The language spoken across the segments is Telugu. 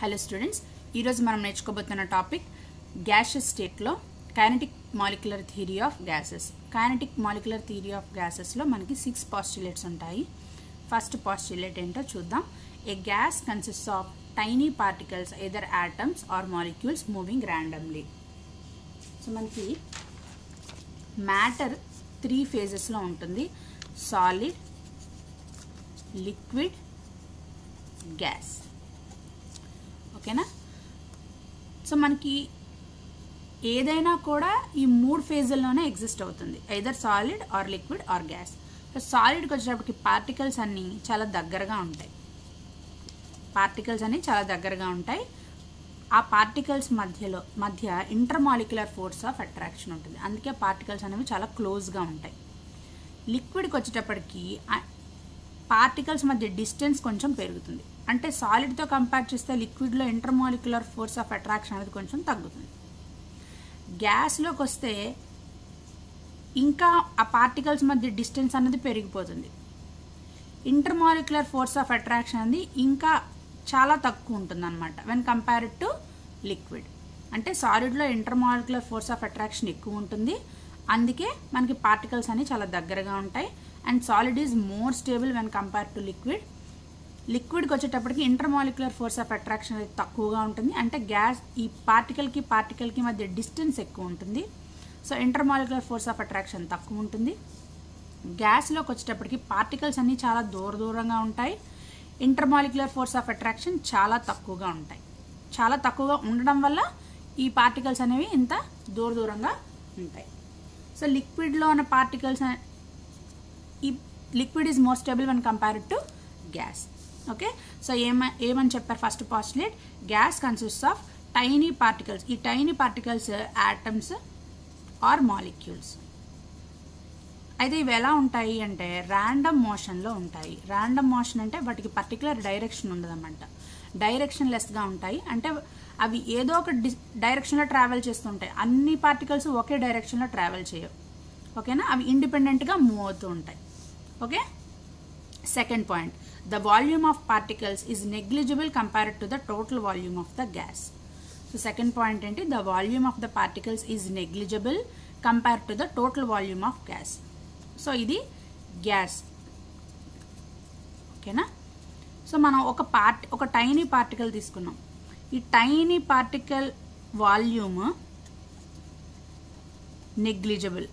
హలో స్టూడెంట్స్ ఈరోజు మనం నేర్చుకోబోతున్న టాపిక్ గ్యాషెస్ స్టేట్లో kinetic molecular theory of gases kinetic molecular theory of గ్యాసెస్లో మనకి సిక్స్ పాస్టులేట్స్ ఉంటాయి ఫస్ట్ పాస్టులేట్ ఏంటో చూద్దాం a gas consist of tiny particles either atoms or molecules moving randomly so మనకి మ్యాటర్ త్రీ ఫేజెస్లో ఉంటుంది సాలిడ్ లిక్విడ్ గ్యాస్ ఓకేనా సో మనకి ఏదైనా కూడా ఈ మూడు ఫేజుల్లోనే ఎగ్జిస్ట్ అవుతుంది either solid or liquid or gas so సాలిడ్కి వచ్చేటప్పటికి పార్టికల్స్ అన్నీ చాలా దగ్గరగా ఉంటాయి పార్టికల్స్ అన్నీ చాలా దగ్గరగా ఉంటాయి ఆ పార్టికల్స్ మధ్యలో మధ్య ఇంటర్మాలిక్యులర్ ఫోర్స్ ఆఫ్ అట్రాక్షన్ ఉంటుంది అందుకే పార్టికల్స్ అనేవి చాలా క్లోజ్గా ఉంటాయి లిక్విడ్కి వచ్చేటప్పటికి పార్టికల్స్ మధ్య డిస్టెన్స్ కొంచెం పెరుగుతుంది అంటే సాలిడ్తో కంపేర్ చేస్తే లిక్విడ్లో ఇంటర్మాలిక్యులర్ ఫోర్స్ ఆఫ్ అట్రాక్షన్ అనేది కొంచెం తగ్గుతుంది గ్యాస్లోకి వస్తే ఇంకా ఆ పార్టికల్స్ మధ్య డిస్టెన్స్ అనేది పెరిగిపోతుంది ఇంటర్మాలిక్యులర్ ఫోర్స్ ఆఫ్ అట్రాక్షన్ అనేది ఇంకా చాలా తక్కువ ఉంటుంది అనమాట వెన్ కంపేర్డ్ టు లిక్విడ్ అంటే సాలిడ్లో ఇంటర్మాలిక్యులర్ ఫోర్స్ ఆఫ్ అట్రాక్షన్ ఎక్కువ ఉంటుంది అందుకే మనకి పార్టికల్స్ అనేవి చాలా దగ్గరగా ఉంటాయి and solid is more stable when compare to liquid లిక్విడ్కి వచ్చేటప్పటికి ఇంటర్మాలిక్యులర్ ఫోర్స్ ఆఫ్ అట్రాక్షన్ అనేది తక్కువగా ఉంటుంది అంటే గ్యాస్ ఈ పార్టికల్కి పార్టికల్కి మధ్య డిస్టెన్స్ ఎక్కువ ఉంటుంది so intermolecular force of attraction తక్కువ ఉంటుంది గ్యాస్లోకి వచ్చేటప్పటికి పార్టికల్స్ అన్నీ చాలా దూర దూరంగా ఉంటాయి ఇంటర్మాలిక్యులర్ ఫోర్స్ ఆఫ్ అట్రాక్షన్ చాలా తక్కువగా ఉంటాయి చాలా తక్కువగా ఉండడం వల్ల ఈ పార్టికల్స్ అనేవి ఇంత దూర దూరంగా ఉంటాయి సో లిక్విడ్లో ఉన్న పార్టికల్స్ ఈ liquid is more stable one compared to gas okay so ఏమ ఏమని చెప్పారు first postulate gas consist of tiny particles ఈ tiny particles atoms or molecules అయితే ఇవి ఎలా ఉంటాయి అంటే ర్యాండమ్ మోషన్లో ఉంటాయి ర్యాండమ్ మోషన్ అంటే వాటికి పర్టికులర్ డైరెక్షన్ ఉండదన్నమాట డైరెక్షన్ లెస్గా ఉంటాయి అంటే అవి ఏదో ఒక డి డైరెక్షన్లో ట్రావెల్ చేస్తుంటాయి అన్ని పార్టికల్స్ ఒకే డైరెక్షన్లో ట్రావెల్ చేయవు ఓకేనా అవి ఇండిపెండెంట్గా మూవ్ అవుతూ ఉంటాయి okay second point the volume of particles is negligible compared to the total volume of the gas so second point ఏంటి the volume of the particles is negligible compare to the total volume of gas so ఇది గ్యాస్ ఓకేనా సో మనం ఒక పార్ట్ ఒక టైనీ పార్టికల్ తీసుకున్నాం ఈ టైనీ పార్టికల్ వాల్యూమ్ నెగ్లిజిబుల్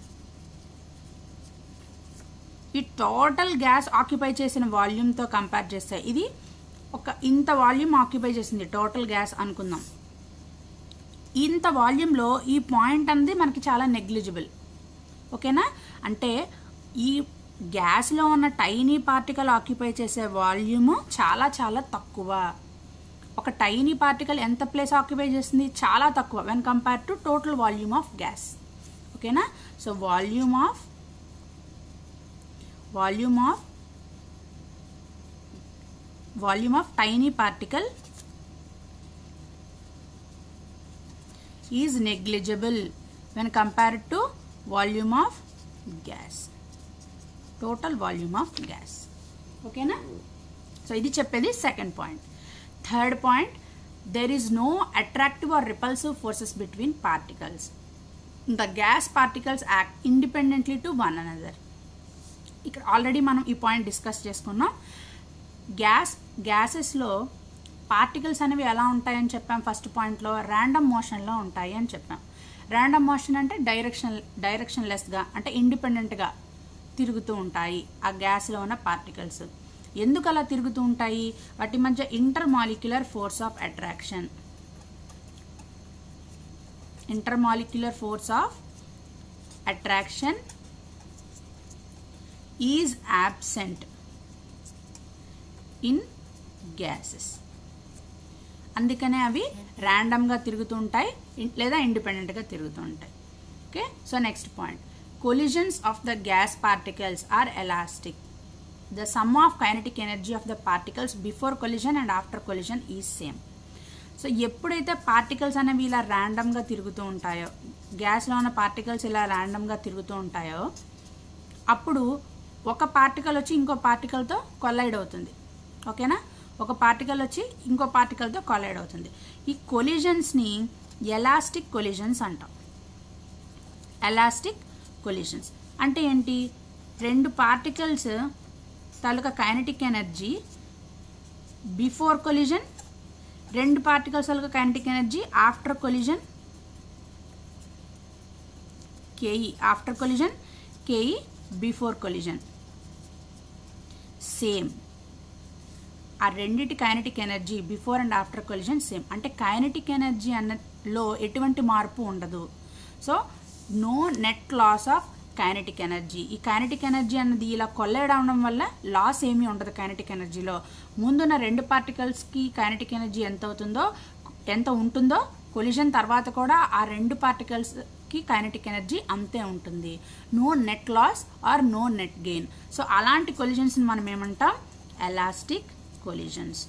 ఈ టోటల్ గ్యాస్ ఆక్యుపై చేసిన వాల్యూమ్తో కంపేర్ చేస్తే ఇది ఒక ఇంత వాల్యూమ్ ఆక్యుపై చేసింది టోటల్ గ్యాస్ అనుకుందాం ఇంత వాల్యూమ్లో ఈ పాయింట్ అనేది మనకి చాలా నెగ్లిజిబుల్ ఓకేనా అంటే ఈ గ్యాస్లో ఉన్న టైనీ పార్టికల్ ఆక్యుపై చేసే వాల్యూమ్ చాలా చాలా తక్కువ ఒక టైనీ పార్టికల్ ఎంత ప్లేస్ ఆక్యుపై చేస్తుంది చాలా తక్కువ when compare to total volume of gas ఓకేనా so volume of volume of volume of tiny particle is negligible when compared to volume of gas total volume of gas ఓకేనా సో ఇది చెప్పేది second point third point there is no attractive or repulsive forces between particles the gas particles act independently to one another ఇక్కడ ఆల్రెడీ మనం ఈ పాయింట్ డిస్కస్ చేసుకున్నాం గ్యాస్ గ్యాసెస్లో పార్టికల్స్ అనేవి ఎలా ఉంటాయని చెప్పాం ఫస్ట్ పాయింట్లో ర్యాండమ్ మోషన్లో ఉంటాయి అని చెప్పాం ర్యాండమ్ మోషన్ అంటే డైరెక్షన్ డైరెక్షన్ లెస్గా అంటే ఇండిపెండెంట్గా తిరుగుతూ ఉంటాయి ఆ గ్యాస్లో ఉన్న పార్టికల్స్ ఎందుకు అలా తిరుగుతూ ఉంటాయి వాటి మధ్య intermolecular force of attraction intermolecular force of attraction is absent in gases అందుకనే అవి ర్యాండమ్గా తిరుగుతూ ఉంటాయి లేదా ఇండిపెండెంట్గా తిరుగుతూ ఉంటాయి okay so next point collisions of the gas particles are elastic the sum of kinetic energy of the particles before collision and after collision is same so ఎప్పుడైతే పార్టికల్స్ అనేవి ఇలా ర్యాండమ్గా తిరుగుతూ ఉంటాయో గ్యాస్లో ఉన్న పార్టికల్స్ ఇలా ర్యాండమ్గా తిరుగుతూ ఉంటాయో అప్పుడు ఒక పార్టికల్ వచ్చి ఇంకో పార్టికల్తో కొల్లైడ్ అవుతుంది ఓకేనా ఒక పార్టికల్ వచ్చి ఇంకో పార్టికల్తో కొలైడ్ అవుతుంది ఈ కొలిజన్స్ని ఎలాస్టిక్ కొలిజన్స్ అంటాం ఎలాస్టిక్ కొలిజన్స్ అంటే ఏంటి రెండు పార్టికల్స్ తాలూకా కైనటిక్ ఎనర్జీ బిఫోర్ కొలిజన్ రెండు పార్టికల్స్ తాలూకా kinetic energy after collision KE after collision KE before collision same ఆ రెండిటి kinetic energy before and after collision same అంటే కైనటిక్ ఎనర్జీ అన్నలో ఎటువంటి మార్పు ఉండదు so no net loss of kinetic energy ఈ కైనటిక్ ఎనర్జీ అన్నది ఇలా కొల్లైడ్ అవడం వల్ల లాస్ ఏమీ ఉండదు కైనటిక్ ఎనర్జీలో ముందున్న రెండు పార్టికల్స్కి కైనటిక్ ఎనర్జీ ఎంత అవుతుందో ఎంత ఉంటుందో కొలిజన్ తర్వాత కూడా ఆ రెండు పార్టికల్స్కి కైనటిక్ ఎనర్జీ అంతే ఉంటుంది no net loss or no net gain so అలాంటి కొలిజన్స్ని మనం ఏమంటాం ఎలాస్టిక్ కొలిజన్స్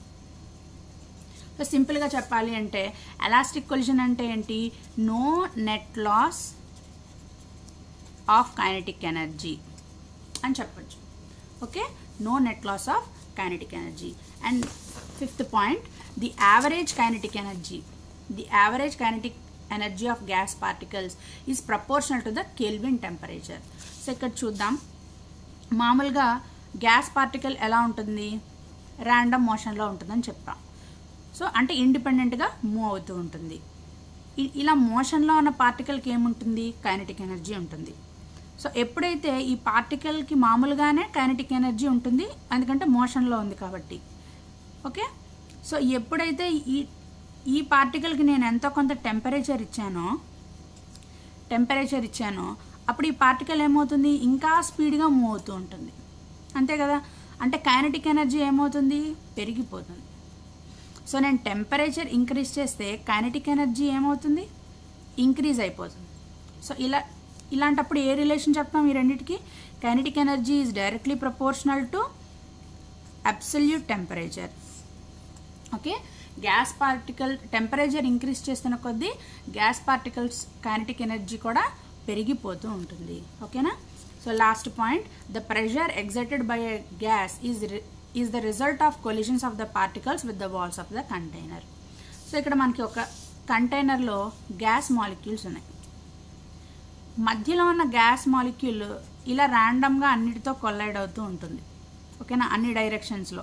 సో సింపుల్గా చెప్పాలి అంటే ఎలాస్టిక్ కొలిజన్ అంటే ఏంటి no net loss of kinetic energy అని చెప్పొచ్చు okay no net loss of kinetic energy and fifth point the average kinetic energy the average kinetic energy of gas particles is proportional to the Kelvin temperature so ఇక్కడ చూద్దాం మామూలుగా గ్యాస్ పార్టికల్ ఎలా ఉంటుంది ర్యాండమ్ మోషన్లో ఉంటుందని చెప్పాం సో అంటే ఇండిపెండెంట్గా మూవ్ అవుతూ ఉంటుంది ఇ- ఇలా మోషన్లో ఉన్న పార్టికల్కి ఏముంటుంది కైనటిక్ ఎనర్జీ ఉంటుంది సో ఎప్పుడైతే ఈ పార్టికల్కి మామూలుగానే కైనటిక్ ఎనర్జీ ఉంటుంది ఎందుకంటే మోషన్లో ఉంది కాబట్టి ఓకే సో ఎప్పుడైతే ఈ ఈ పార్టికల్కి నేను ఎంతో కొంత టెంపరేచర్ ఇచ్చానో టెంపరేచర్ ఇచ్చానో అప్పుడు ఈ పార్టికల్ ఏమవుతుంది ఇంకా స్పీడ్గా మూవ్ అవుతూ ఉంటుంది అంతే కదా అంటే కైనటిక్ ఎనర్జీ ఏమవుతుంది పెరిగిపోతుంది సో నేను టెంపరేచర్ ఇంక్రీజ్ చేస్తే కైనటిక్ ఎనర్జీ ఏమవుతుంది ఇంక్రీజ్ అయిపోతుంది సో ఇలా ఇలాంటప్పుడు ఏ రిలేషన్ చెప్తాం ఈ రెండింటికి kinetic energy is directly proportional to absolute temperature okay gas particle temperature increase చేస్తున్న కొద్దీ గ్యాస్ పార్టికల్స్ కైనటిక్ ఎనర్జీ కూడా పెరిగిపోతూ ఉంటుంది ఓకేనా so last point the pressure exerted by a gas is is the result of collisions of the particles with the walls of the container so ఇక్కడ మనకి ఒక కంటైనర్లో గ్యాస్ మాలిక్యూల్స్ ఉన్నాయి మధ్యలో ఉన్న గ్యాస్ మాలిక్యూల్ ఇలా ర్యాండమ్గా అన్నిటితో కొల్లైడ్ అవుతూ ఉంటుంది ఓకేనా అన్ని డైరెక్షన్స్లో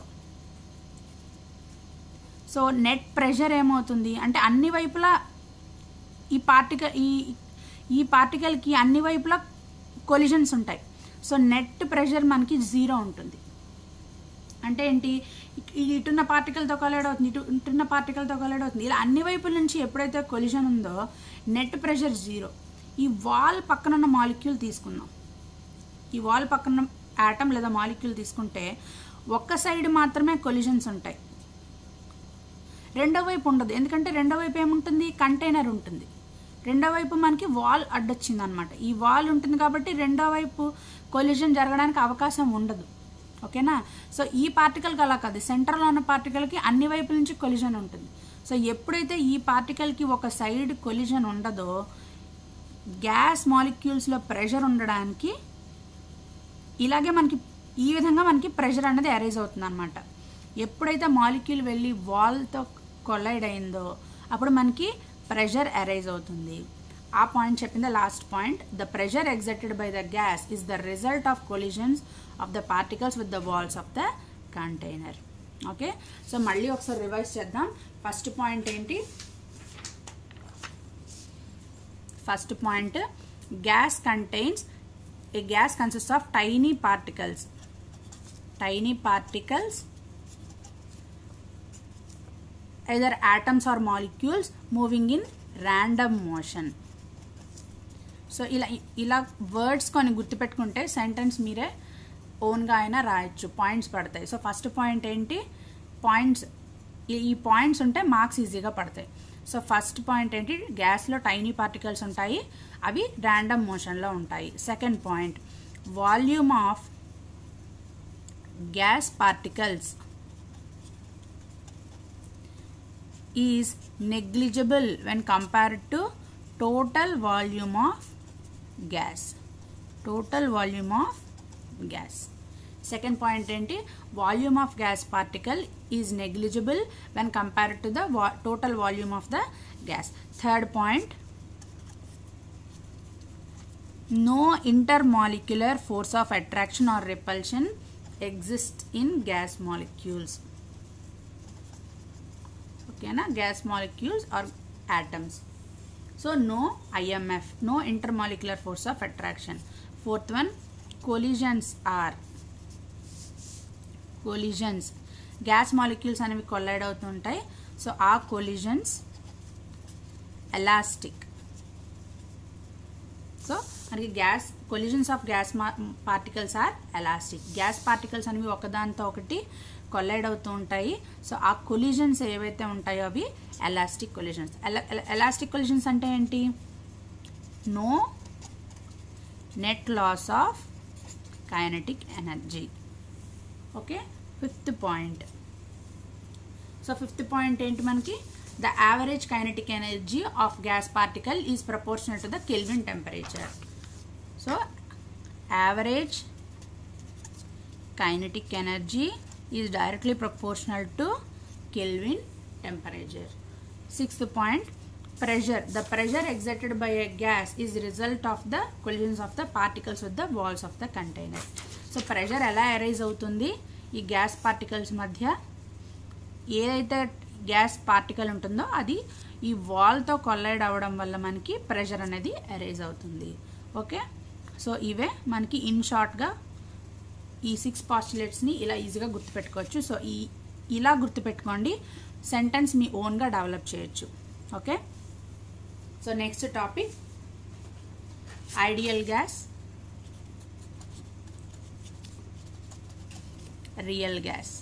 సో నెట్ ప్రెషర్ ఏమవుతుంది అంటే అన్ని వైపులా ఈ పార్టికల్ ఈ ఈ పార్టికల్కి అన్ని వైపులా కొలిజన్స్ ఉంటాయి సో నెట్ ప్రెషర్ మనకి జీరో ఉంటుంది అంటే ఏంటి ఇ- ఇది ఇటున్న పార్టికల్తో కొలైడ్ అవుతుంది ఇటు ఇటున్న పార్టికల్తో కొలైడ్ అవుతుంది ఇలా అన్ని వైపుల నుంచి ఎప్పుడైతే కొలిజన్ ఉందో నెట్ ప్రెషర్ జీరో ఈ వాల్ పక్కన ఉన్న మాలిక్యూల్ తీసుకుందాం ఈ వాల్ పక్కన యాటమ్ లేదా మాలిక్యూల్ తీసుకుంటే ఒక్క సైడ్ మాత్రమే కొలిజన్స్ ఉంటాయి రెండో వైపు ఉండదు ఎందుకంటే రెండో వైపు ఏముంటుంది కంటైనర్ ఉంటుంది రెండో వైపు మనకి వాల్ అడ్డొచ్చింది అనమాట ఈ వాల్ ఉంటుంది కాబట్టి రెండో వైపు కొలిజన్ జరగడానికి అవకాశం ఉండదు ఓకేనా సో ఈ పార్టికల్కి అలా కాదు సెంటర్లో ఉన్న పార్టికల్కి అన్ని వైపుల నుంచి కొలిజన్ ఉంటుంది సో ఎప్పుడైతే ఈ పార్టికల్కి ఒక సైడ్ కొలిజన్ ఉండదో గ్యాస్ మాలిక్యూల్స్లో ప్రెషర్ ఉండడానికి ఇలాగే మనకి ఈ విధంగా మనకి ప్రెషర్ అనేది అరైజ్ అవుతుంది అనమాట ఎప్పుడైతే మాలిక్యూల్ వెళ్ళి వాల్తో కొలైడ్ అయిందో అప్పుడు మనకి ప్రెషర్ అరైజ్ అవుతుంది ఆ పాయింట్ చెప్పింది last point the pressure exerted by the gas is the result of collisions of the particles with the walls of the container okay so మళ్ళీ ఒకసారి రివైజ్ చేద్దాం ఫస్ట్ పాయింట్ ఏంటి first point gas contains a gas consists of tiny particles tiny particles either atoms or molecules moving in random motion so ఇలా ఇలా వర్డ్స్ కొన్ని గుర్తుపెట్టుకుంటే సెంటెన్స్ మీరే ఓన్గా అయినా రాయొచ్చు పాయింట్స్ పడతాయి సో ఫస్ట్ పాయింట్ ఏంటి పాయింట్స్ ఈ పాయింట్స్ ఉంటే మార్క్స్ ఈజీగా పడతాయి సో ఫస్ట్ పాయింట్ ఏంటి గ్యాస్లో టైనీ పార్టికల్స్ ఉంటాయి అవి ర్యాండమ్ మోషన్లో ఉంటాయి second point volume of gas particles is negligible when compared to total volume of gas total volume of gas second point ఏంటి volume of gas particle is negligible when compared to the total volume of the gas third point no intermolecular force of attraction or repulsion exists in gas molecules ఓకేనా gas molecules are atoms so no IMF no intermolecular force of attraction fourth one collisions are collisions gas molecules అనేవి కొల్లైడ్ అవుతుంటాయి సో ఆ కొలిజన్స్ ఎలాస్టిక్ సో మనకి gas collisions of gas particles are elastic gas particles అనేవి ఒకదానితో ఒకటి కొల్లైడ్ అవుతూ ఉంటాయి సో ఆ కొలిజన్స్ ఏవైతే ఉంటాయో అవి ఎలాస్టిక్ కొలిజన్స్ ఎలాస్టిక్ కొలిజన్స్ అంటే ఏంటి no net loss of kinetic energy okay fifth point so fifth point ఏంటి మనకి the average kinetic energy of gas particle is proportional to the Kelvin temperature so average kinetic energy is directly proportional to Kelvin temperature sixth point pressure the pressure exerted by a gas is result of the collisions of the particles with the walls of the container so pressure ఎలా అరైజ్ అవుతుంది ఈ గ్యాస్ పార్టికల్స్ మధ్య ఏదైతే గ్యాస్ పార్టికల్ ఉంటుందో అది ఈ వాల్తో కొల్లైడ్ అవ్వడం వల్ల మనకి ప్రెషర్ అనేది అరైజ్ అవుతుంది ఓకే సో ఇవే మనకి ఇన్ షార్ట్గా ఈ సిక్స్ పాస్టులేట్స్ని ఇలా ఈజీగా గుర్తుపెట్టుకోవచ్చు సో ఈ ఇలా గుర్తుపెట్టుకోండి సెంటెన్స్ మీ ఓన్గా డెవలప్ చేయొచ్చు okay so next topic ideal gas real gas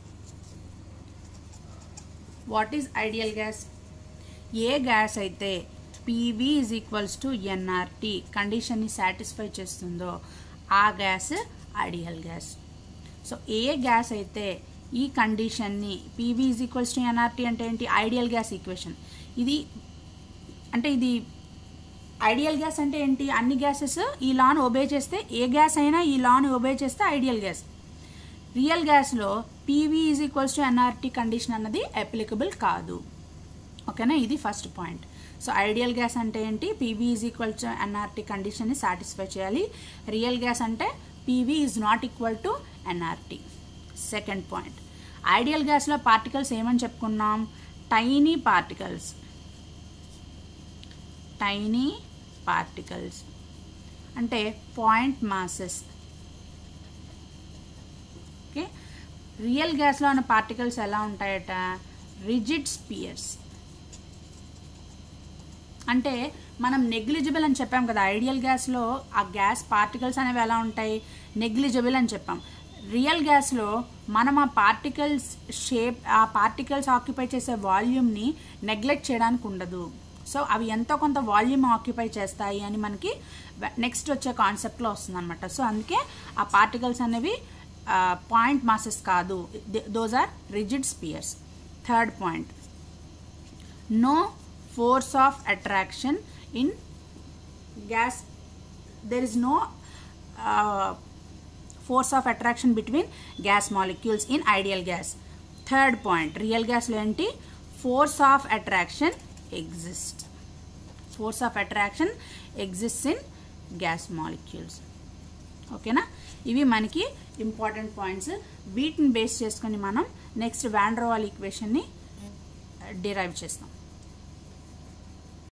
what is ideal gas ఏ గ్యాస్ అయితే PV is equals to NRT కండిషన్ని సాటిస్ఫై చేస్తుందో ఆ గ్యాస్ ఐడియల్ గ్యాస్ సో ఏ గ్యాస్ అయితే ఈ కండిషన్ని PV is equals to NRT అంటే ఏంటి ఐడియల్ గ్యాస్ ఈక్వేషన్ ఇది అంటే ఇది ఐడియల్ గ్యాస్ అంటే ఏంటి అన్ని గ్యాసెస్ ఈ లాను ఒబే చేస్తే ఏ గ్యాస్ అయినా ఈ లాను ఒబే చేస్తే ఐడియల్ గ్యాస్ రియల్ గ్యాస్లో PV is equals to NRT condition అన్నది అప్లికబుల్ కాదు ఓకేనా ఇది first point so ideal gas అంటే ఏంటి PV is equal to NRT కండిషన్ని సాటిస్ఫై చేయాలి రియల్ గ్యాస్ అంటే PV is not equal to NRT second point ideal గ్యాస్లో పార్టికల్స్ ఏమని చెప్పుకున్నాం టైనీ పార్టికల్స్ టైనీ పార్టికల్స్ అంటే పాయింట్ మాసెస్ ఓకే రియల్ గ్యాస్లో ఉన్న పార్టికల్స్ ఎలా ఉంటాయట రిజిడ్ స్పియర్స్ అంటే మనం నెగ్లిజిబుల్ అని చెప్పాం కదా ఐడియల్ గ్యాస్లో ఆ గ్యాస్ పార్టికల్స్ అనేవి ఎలా ఉంటాయి నెగ్లిజిబుల్ అని చెప్పాం రియల్ గ్యాస్లో మనం ఆ పార్టికల్స్ షేప్ ఆ పార్టికల్స్ ఆక్యుపై చేసే వాల్యూమ్ని నెగ్లెక్ట్ చేయడానికి ఉండదు సో అవి ఎంతో కొంత వాల్యూమ్ ఆక్యుపై చేస్తాయి అని మనకి నెక్స్ట్ వచ్చే కాన్సెప్ట్లో వస్తుంది అనమాట సో అందుకే ఆ పార్టికల్స్ అనేవి పాయింట్ మాసెస్ కాదు those are rigid spheres third point no force of attraction in gas there is no uh, force of attraction between gas molecules in ideal gas third point real gas లో ఏంటి force of attraction exists force of attraction exists in gas molecules ఓకేనా ఇవి మనకి ఇంపార్టెంట్ పాయింట్స్ వీటిని బేస్ చేసుకొని మనం నెక్స్ట్ వ్యాండ్రోవాల్ ఈక్వేషన్ని డిరైవ్ చేస్తాం